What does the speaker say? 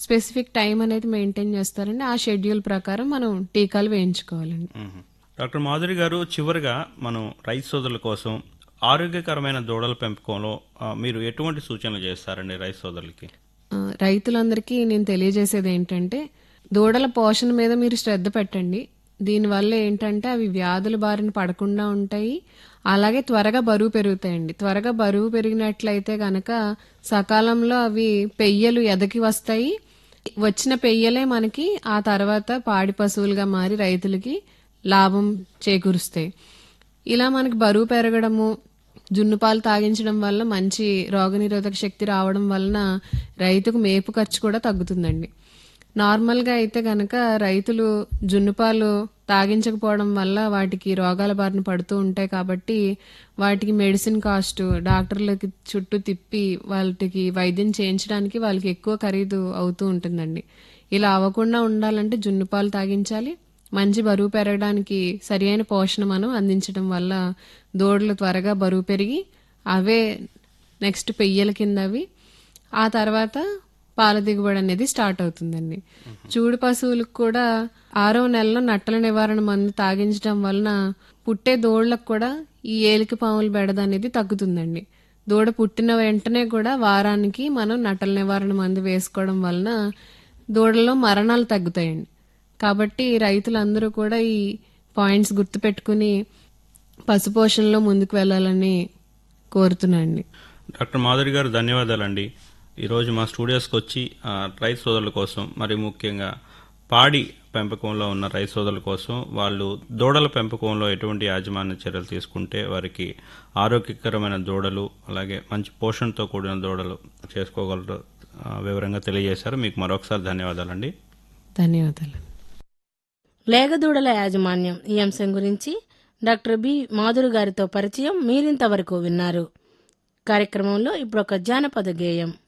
Specific time అనేది maintain చేస్తారండి ఆ షెడ్యూల్ ప్రకారం మనం టీకాలు వేయించుకోవాలండి మ్మ్. డాక్టర్ మాధురి గారు చివరిగా మనం రైతు సోదరుల కోసం ఆరోగ్యకరమైన దూడల పెంపకంలో ఆ, మీరు ఎటువంటి సూచనలు చేస్తారండి రైతు సోదరులకి ఆ, రైతులందరికీ నేను తెలియజేసేది ఏంటంటే దూడల పోషణ మీద మీరు శ్రద్ధ పెట్టండి దీనివల్ల ఏంటంటే అవి వ్యాధుల బారిన పడకుండా ఉంటాయి అలాగే త్వరగా బరువు పెరుగుతాయండి త్వరగా బరువు పెరిగినట్లయితే గనక సకాలంలో అవి పెయ్యలు ఎదకి వస్తాయి వచ్చిన పెయ్యలే మనకి ఆ తర్వాత పాడి పశువులుగా మారి రైతులకి లాభం చేకూరుస్తాయి ఇలా మనకి బరువు పెరగడము జున్ను పాలు తాగించడం వల్ల మంచి రోగనిరోధక శక్తి రావడం వలన రైతుకు మేపు ఖర్చు కూడా తగ్గుతుందండి నార్మల్గా అయితే గనక రైతులు జున్ను పాలు తాగించకపోవడం వల్ల వాటికి రోగాల బారిన పడుతూ ఉంటాయి కాబట్టి వాటికి మెడిసిన్ కాస్ట్ డాక్టర్లకి చుట్టూ తిప్పి వాటికి వైద్యం చేయించడానికి వాళ్ళకి ఎక్కువ ఖరీదు అవుతూ ఉంటుందండి ఇలా అవ్వకుండా ఉండాలంటే జున్ను పాలు తాగించాలి మంచి బరువు పెరగడానికి సరియైన పోషణ మనం అందించడం వల్ల దూడలు త్వరగా బరువు పెరిగి అవే నెక్స్ట్ పెయ్యల కింద అవి ఆ తర్వాత పాల దిగుబడి అనేది స్టార్ట్ అవుతుందండి చూడు పశువులకు కూడా ఆరో నెలలో నట్టల నివారణ మందు తాగించడం వలన పుట్టే దూడలకు కూడా ఈ ఏలిక పాముల బెడద అనేది తగ్గుతుందండి దూడ పుట్టిన వెంటనే కూడా వారానికి మనం నట్టల నివారణ మందు వేసుకోవడం వలన దూడల్లో మరణాలు తగ్గుతాయండి కాబట్టి రైతులందరూ కూడా ఈ పాయింట్స్ గుర్తుపెట్టుకుని పశుపోషణలో ముందుకు వెళ్ళాలని కోరుతున్నాండి డాక్టర్ మాధురి గారు ధన్యవాదాలండి ఈరోజు మా స్టూడియోస్కి వచ్చి ఆ, రైతు సోదరుల కోసం మరి ముఖ్యంగా పాడి పెంపకంలో ఉన్న రైతు సోదరుల కోసం వాళ్ళు దూడల పెంపకంలో ఎటువంటి యాజమాన్య చర్యలు తీసుకుంటే వారికి ఆరోగ్యకరమైన దూడలు అలాగే మంచి పోషణతో కూడిన దూడలు చేసుకోగలరు ఆ, వివరంగా తెలియజేశారు మీకు మరొకసారి ధన్యవాదాలండి ధన్యవాదాలు లేగదూడల యాజమాన్యం ఈ అంశం గురించి డాక్టర్ బి మాధురి గారితో పరిచయం మీరింతవరకు విన్నారు కార్యక్రమంలో ఇప్పుడు ఒక జానపద గేయం